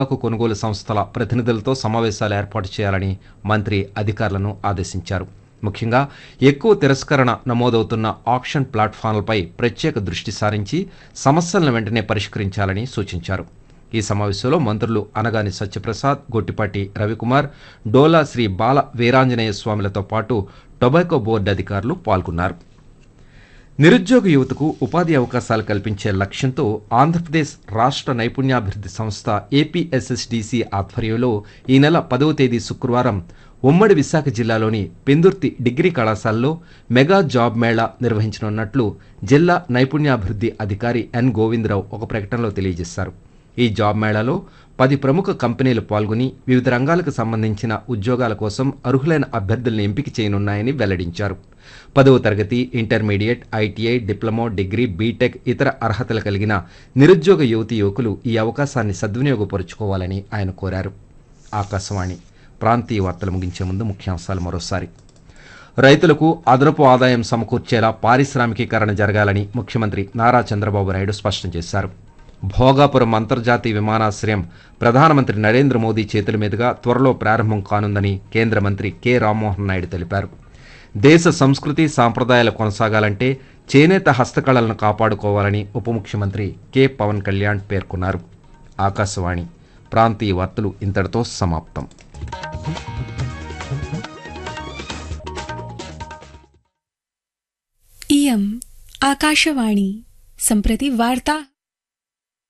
పొగాకు కొనుగోలు సంస్థల ప్రతినిధులతో సమావేశాలు ఏర్పాటు చేయాలని మంత్రి అధికారులను ఆదేశించారు ముఖ్యంగా ఎక్కువ తిరస్కరణ నమోదవుతున్న ఆక్షన్ ప్లాట్ఫామ్లపై ప్రత్యేక దృష్టి సారించి సమస్యలను వెంటనే పరిష్కరించాలని సూచించారు ఈ సమావేశంలో మంత్రులు అనగాని సత్యప్రసాద్ గొట్టిపాటి రవికుమార్ డోలా శ్రీ బాల వీరాంజనేయ స్వాములతో పాటు టొబాకో బోర్డు అధికారులు పాల్గొన్నారు నిరుద్యోగ యువతకు ఉపాధి అవకాశాలు కల్పించే లక్ష్యంతో ఆంధ్రప్రదేశ్ రాష్ట్ర నైపుణ్యాభివృద్ధి సంస్థ ఏపీఎస్ఎస్డిసి ఆధ్వర్యంలో ఈ నెల పదవ తేదీ శుక్రవారం ఉమ్మడి విశాఖ జిల్లాలోని పెందుర్తి డిగ్రీ కళాశాలలో మెగా జాబ్ మేళా నిర్వహించనున్నట్లు జిల్లా నైపుణ్యాభివృద్ధి అధికారి ఎన్ గోవిందరావు ఒక ప్రకటనలో తెలియజేశారు ఈ జాబ్ మేళాలో పది ప్రముఖ కంపెనీలు పాల్గొని వివిధ రంగాలకు సంబంధించిన ఉద్యోగాల కోసం అర్హులైన అభ్యర్థులను ఎంపిక చేయనున్నాయని వెల్లడించారు పదవ తరగతి intermediate ITI diploma degree BTech ఇతర అర్హతలు కలిగిన నిరుద్యోగ యువతి యువకులు ఈ అవకాశాన్ని సద్వినియోగపరుచుకోవాలని ఆయన కోరారు ఆకాశవాణి ప్రాంతీయ వార్తలు ముగించే ముందు ముఖ్యాంశాలు మరోసారి రైతులకు అదనపు ఆదాయం సమకూర్చేలా పారిశ్రామికీకరణ జరగాలని ముఖ్యమంత్రి నారా చంద్రబాబు నాయుడు స్పష్టం చేశారు భోగాపురం అంతర్జాతీయ విమానాశ్రయం ప్రధానమంత్రి నరేంద్ర మోదీ చేతుల మీదుగా త్వరలో ప్రారంభం కానుందని కేంద్ర మంత్రి కె రామ్మోహన్ నాయుడు తెలిపారు దేశ సంస్కృతి సాంప్రదాయాలు కొనసాగాలంటే చేనేత హస్తకళలను కాపాడుకోవాలని ఉప ముఖ్యమంత్రి కె పవన్ కళ్యాణ్ పేర్కొన్నారు ఆకాశవాణి ప్రాంతీయ వార్తలు ఇంతటితో సమాప్తం इयम् आकाशवाणी सम्प्रति वार्ता